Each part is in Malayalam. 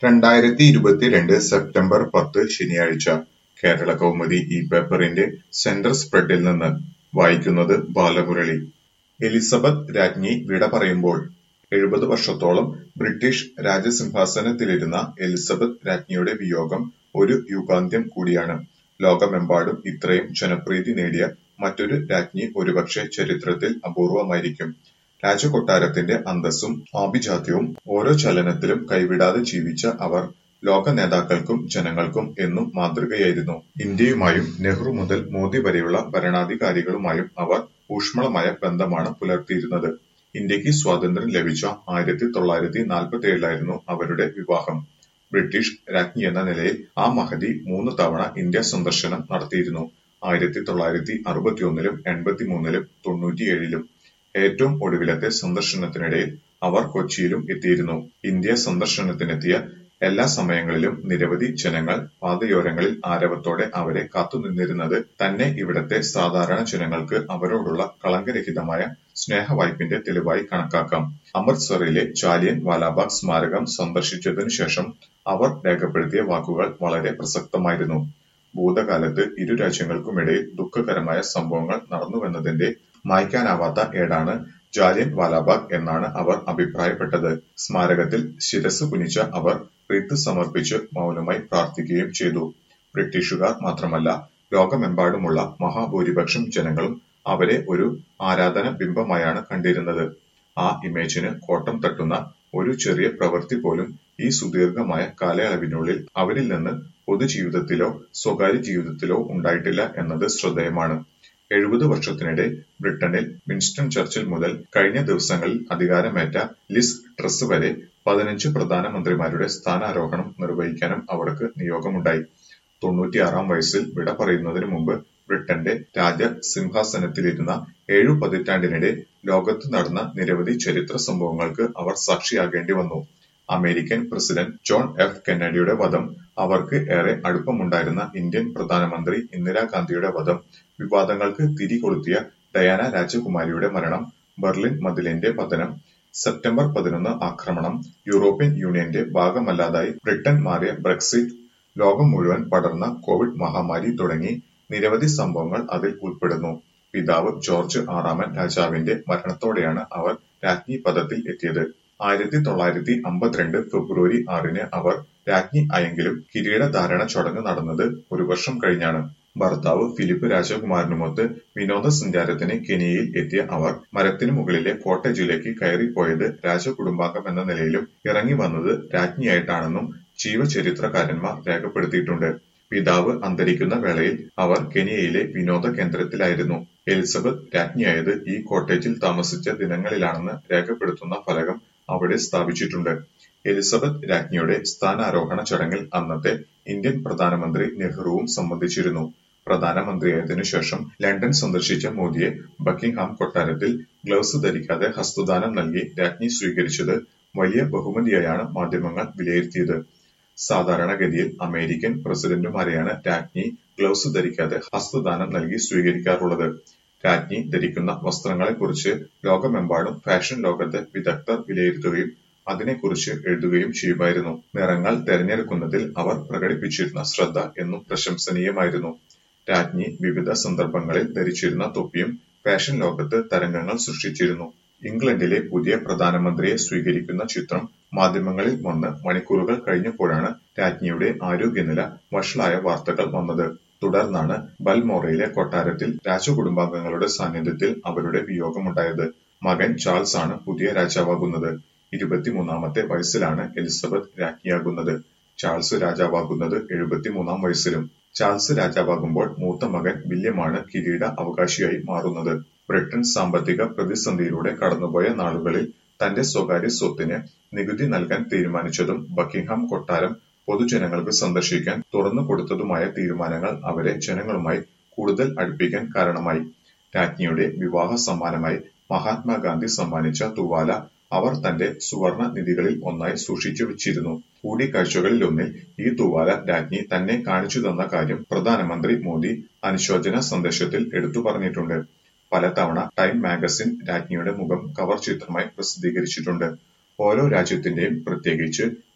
രണ്ടായിരത്തി ഇരുപത്തിരണ്ട് സെപ്റ്റംബർ പത്ത് ശനിയാഴ്ച കേരളകൗമുദി ഈ പേപ്പറിന്റെ സെന്റർ സ്പ്രെഡിൽ നിന്ന് വായിക്കുന്നത് ബാലമുരളി എലിസബത്ത് രാജ്ഞി വിട പറയുമ്പോൾ എഴുപത് വർഷത്തോളം ബ്രിട്ടീഷ് രാജസിംഹാസനത്തിലിരുന്ന എലിസബത്ത് രാജ്ഞിയുടെ വിയോഗം ഒരു യുഗാന്ത്യം കൂടിയാണ് ലോകമെമ്പാടും ഇത്രയും ജനപ്രീതി നേടിയ മറ്റൊരു രാജ്ഞി ഒരുപക്ഷെ ചരിത്രത്തിൽ അപൂർവമായിരിക്കും രാജകൊട്ടാരത്തിന്റെ അന്തസ്സും ആഭിജാത്യവും ഓരോ ചലനത്തിലും കൈവിടാതെ ജീവിച്ച അവർ ലോക നേതാക്കൾക്കും ജനങ്ങൾക്കും എന്നും മാതൃകയായിരുന്നു ഇന്ത്യയുമായും നെഹ്റു മുതൽ മോദി വരെയുള്ള ഭരണാധികാരികളുമായും അവർ ഊഷ്മളമായ ബന്ധമാണ് പുലർത്തിയിരുന്നത് ഇന്ത്യക്ക് സ്വാതന്ത്ര്യം ലഭിച്ച ആയിരത്തി തൊള്ളായിരത്തി നാൽപ്പത്തി ഏഴിലായിരുന്നു അവരുടെ വിവാഹം ബ്രിട്ടീഷ് രാജ്ഞി എന്ന നിലയിൽ ആ മഹതി മൂന്ന് തവണ ഇന്ത്യ സന്ദർശനം നടത്തിയിരുന്നു ആയിരത്തി തൊള്ളായിരത്തി അറുപത്തിയൊന്നിലും എൺപത്തിമൂന്നിലും തൊണ്ണൂറ്റിയേഴിലും ഏറ്റവും ഒടുവിലത്തെ സന്ദർശനത്തിനിടയിൽ അവർ കൊച്ചിയിലും എത്തിയിരുന്നു ഇന്ത്യ സന്ദർശനത്തിനെത്തിയ എല്ലാ സമയങ്ങളിലും നിരവധി ജനങ്ങൾ പാതയോരങ്ങളിൽ ആരവത്തോടെ അവരെ കാത്തുനിന്നിരുന്നത് തന്നെ ഇവിടത്തെ സാധാരണ ജനങ്ങൾക്ക് അവരോടുള്ള കളങ്കരഹിതമായ സ്നേഹവായ്പിന്റെ തെളിവായി കണക്കാക്കാം അമൃത്സറിലെ ജാലിയൻ വാലാബാഗ് സ്മാരകം സന്ദർശിച്ചതിനു ശേഷം അവർ രേഖപ്പെടുത്തിയ വാക്കുകൾ വളരെ പ്രസക്തമായിരുന്നു ഭൂതകാലത്ത് ഇരു രാജ്യങ്ങൾക്കുമിടയിൽ ദുഃഖകരമായ സംഭവങ്ങൾ നടന്നുവെന്നതിന്റെ മായ്ക്കാനാവാത്ത ഏടാണ് ജാലിയൻ വാലാബാഗ് എന്നാണ് അവർ അഭിപ്രായപ്പെട്ടത് സ്മാരകത്തിൽ ശിരസ് കുനിച്ച അവർ റീത്ത് സമർപ്പിച്ച് മൗനമായി പ്രാർത്ഥിക്കുകയും ചെയ്തു ബ്രിട്ടീഷുകാർ മാത്രമല്ല ലോകമെമ്പാടുമുള്ള മഹാഭൂരിപക്ഷം ജനങ്ങളും അവരെ ഒരു ആരാധന ബിംബമായാണ് കണ്ടിരുന്നത് ആ ഇമേജിന് കോട്ടം തട്ടുന്ന ഒരു ചെറിയ പ്രവൃത്തി പോലും ഈ സുദീർഘമായ കാലയളവിനുള്ളിൽ അവരിൽ നിന്ന് പൊതുജീവിതത്തിലോ സ്വകാര്യ ജീവിതത്തിലോ ഉണ്ടായിട്ടില്ല എന്നത് ശ്രദ്ധേയമാണ് എഴുപത് വർഷത്തിനിടെ ബ്രിട്ടനിൽ വിൻസ്റ്റൺ ചർച്ചിൽ മുതൽ കഴിഞ്ഞ ദിവസങ്ങളിൽ അധികാരമേറ്റ ലിസ് ട്രസ് വരെ പതിനഞ്ച് പ്രധാനമന്ത്രിമാരുടെ സ്ഥാനാരോഹണം നിർവഹിക്കാനും അവർക്ക് നിയോഗമുണ്ടായി തൊണ്ണൂറ്റിയാറാം വയസ്സിൽ വിട പറയുന്നതിനു മുമ്പ് ബ്രിട്ടന്റെ രാജസിംഹാസനത്തിലിരുന്ന ഏഴു പതിറ്റാണ്ടിനിടെ ലോകത്ത് നടന്ന നിരവധി ചരിത്ര സംഭവങ്ങൾക്ക് അവർ സാക്ഷിയാകേണ്ടി വന്നു അമേരിക്കൻ പ്രസിഡന്റ് ജോൺ എഫ് കെന്നഡിയുടെ വധം അവർക്ക് ഏറെ അടുപ്പമുണ്ടായിരുന്ന ഇന്ത്യൻ പ്രധാനമന്ത്രി ഇന്ദിരാഗാന്ധിയുടെ വധം വിവാദങ്ങൾക്ക് തിരികൊളുത്തിയ ഡയാന രാജകുമാരിയുടെ മരണം ബെർലിൻ മതിലിന്റെ പതനം സെപ്റ്റംബർ പതിനൊന്ന് ആക്രമണം യൂറോപ്യൻ യൂണിയന്റെ ഭാഗമല്ലാതായി ബ്രിട്ടൻ മാറിയ ബ്രെക്സിറ്റ് ലോകം മുഴുവൻ പടർന്ന കോവിഡ് മഹാമാരി തുടങ്ങി നിരവധി സംഭവങ്ങൾ അതിൽ ഉൾപ്പെടുന്നു പിതാവ് ജോർജ് ആറാമൻ രാജാവിന്റെ മരണത്തോടെയാണ് അവർ രാജ്ഞി പദത്തിൽ എത്തിയത് ആയിരത്തി തൊള്ളായിരത്തി അമ്പത്തിരണ്ട് ഫെബ്രുവരി ആറിന് അവർ രാജ്ഞി ആയെങ്കിലും കിരീടധാരണ ചടങ്ങ് നടന്നത് ഒരു വർഷം കഴിഞ്ഞാണ് ഭർത്താവ് ഫിലിപ്പ് രാജകുമാരനുമൊത്ത് വിനോദസഞ്ചാരത്തിന് കെനിയയിൽ എത്തിയ അവർ മരത്തിനു മുകളിലെ കോട്ടേജിലേക്ക് കയറിപ്പോയത് രാജകുടുംബാംഗം എന്ന നിലയിലും ഇറങ്ങി വന്നത് രാജ്ഞിയായിട്ടാണെന്നും ജീവചരിത്രകാരന്മാർ രേഖപ്പെടുത്തിയിട്ടുണ്ട് പിതാവ് അന്തരിക്കുന്ന വേളയിൽ അവർ കെനിയയിലെ വിനോദ കേന്ദ്രത്തിലായിരുന്നു എലിസബത്ത് രാജ്ഞിയായത് ഈ കോട്ടേജിൽ താമസിച്ച ദിനങ്ങളിലാണെന്ന് രേഖപ്പെടുത്തുന്ന ഫലകം അവിടെ സ്ഥാപിച്ചിട്ടുണ്ട് എലിസബത്ത് രാജ്ഞിയുടെ സ്ഥാനാരോഹണ ചടങ്ങിൽ അന്നത്തെ ഇന്ത്യൻ പ്രധാനമന്ത്രി നെഹ്റുവും സംബന്ധിച്ചിരുന്നു പ്രധാനമന്ത്രിയായതിനു ശേഷം ലണ്ടൻ സന്ദർശിച്ച മോദിയെ ബക്കിംഗ്ഹാം കൊട്ടാരത്തിൽ ഗ്ലൗസ് ധരിക്കാതെ ഹസ്തദാനം നൽകി രാജ്ഞി സ്വീകരിച്ചത് വലിയ ബഹുമതിയായാണ് മാധ്യമങ്ങൾ വിലയിരുത്തിയത് സാധാരണഗതിയിൽ അമേരിക്കൻ പ്രസിഡന്റുമാരെയാണ് രാജ്ഞി ഗ്ലൗസ് ധരിക്കാതെ ഹസ്തദാനം നൽകി സ്വീകരിക്കാറുള്ളത് രാജ്ഞി ധരിക്കുന്ന വസ്ത്രങ്ങളെക്കുറിച്ച് ലോകമെമ്പാടും ഫാഷൻ ലോകത്തെ വിദഗ്ധർ വിലയിരുത്തുകയും അതിനെക്കുറിച്ച് എഴുതുകയും ചെയ്യുമായിരുന്നു നിറങ്ങൾ തെരഞ്ഞെടുക്കുന്നതിൽ അവർ പ്രകടിപ്പിച്ചിരുന്ന ശ്രദ്ധ എന്നും പ്രശംസനീയമായിരുന്നു രാജ്ഞി വിവിധ സന്ദർഭങ്ങളിൽ ധരിച്ചിരുന്ന തൊപ്പിയും ഫാഷൻ ലോകത്ത് തരംഗങ്ങൾ സൃഷ്ടിച്ചിരുന്നു ഇംഗ്ലണ്ടിലെ പുതിയ പ്രധാനമന്ത്രിയെ സ്വീകരിക്കുന്ന ചിത്രം മാധ്യമങ്ങളിൽ വന്ന് മണിക്കൂറുകൾ കഴിഞ്ഞപ്പോഴാണ് രാജ്ഞിയുടെ ആരോഗ്യനില വഷളായ വാർത്തകൾ വന്നത് തുടർന്നാണ് ബൽമോറയിലെ കൊട്ടാരത്തിൽ രാജകുടുംബാംഗങ്ങളുടെ സാന്നിധ്യത്തിൽ അവരുടെ വിയോഗമുണ്ടായത് മകൻ ചാൾസ് ആണ് പുതിയ രാജാവാകുന്നത് ഇരുപത്തിമൂന്നാമത്തെ വയസ്സിലാണ് എലിസബത്ത് രാജ്ഞിയാകുന്നത് ചാൾസ് രാജാവാകുന്നത് എഴുപത്തിമൂന്നാം വയസ്സിലും ചാൾസ് രാജാവാകുമ്പോൾ മൂത്ത മകൻ വില്യമാണ് കിരീട അവകാശിയായി മാറുന്നത് ബ്രിട്ടൻ സാമ്പത്തിക പ്രതിസന്ധിയിലൂടെ കടന്നുപോയ നാളുകളിൽ തന്റെ സ്വകാര്യ സ്വത്തിന് നികുതി നൽകാൻ തീരുമാനിച്ചതും ബക്കിംഗ്ഹാം കൊട്ടാരം പൊതുജനങ്ങൾക്ക് സന്ദർശിക്കാൻ തുറന്നു കൊടുത്തതുമായ തീരുമാനങ്ങൾ അവരെ ജനങ്ങളുമായി കൂടുതൽ അടുപ്പിക്കാൻ കാരണമായി രാജ്ഞിയുടെ വിവാഹ സമ്മാനമായി മഹാത്മാഗാന്ധി സമ്മാനിച്ച തുവാല അവർ തന്റെ സുവർണ നിധികളിൽ ഒന്നായി സൂക്ഷിച്ചു വെച്ചിരുന്നു കൂടിക്കാഴ്ചകളിലൊന്നിൽ ഈ തൂവാല രാജ്ഞി തന്നെ കാണിച്ചു തന്ന കാര്യം പ്രധാനമന്ത്രി മോദി അനുശോചന സന്ദേശത്തിൽ എടുത്തു പറഞ്ഞിട്ടുണ്ട് പലതവണ ടൈം മാഗസിൻ രാജ്ഞിയുടെ മുഖം കവർ ചിത്രമായി പ്രസിദ്ധീകരിച്ചിട്ടുണ്ട് ഓരോ രാജ്യത്തിന്റെയും പ്രത്യേകിച്ച്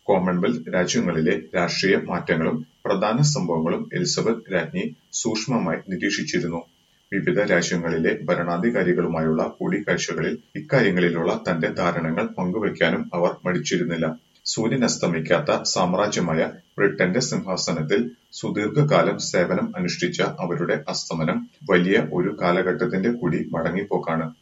കോമൺവെൽത്ത് രാജ്യങ്ങളിലെ രാഷ്ട്രീയ മാറ്റങ്ങളും പ്രധാന സംഭവങ്ങളും എലിസബത്ത് രാജ്ഞി സൂക്ഷ്മമായി നിരീക്ഷിച്ചിരുന്നു. വിവിധ രാജ്യങ്ങളിലെ ഭരണാധികാരികളുമായുള്ള കൂടിക്കാഴ്ചകളിൽ ഇക്കാര്യങ്ങളിലുള്ള തന്റെ ധാരണകൾ പങ്കുവയ്ക്കാനും അവർ മടിച്ചിരുന്നില്ല. സൂര്യനസ്തമിക്കാത്ത സാമ്രാജ്യമായ ബ്രിട്ടന്റെ സിംഹാസനത്തിൽ സുദീർഘകാലം സേവനം അനുഷ്ഠിച്ച അവരുടെ അസ്തമനം വലിയ ഒരു കാലഘട്ടത്തിന്റെ കൂടി മടങ്ങിപ്പോക്കാണ്.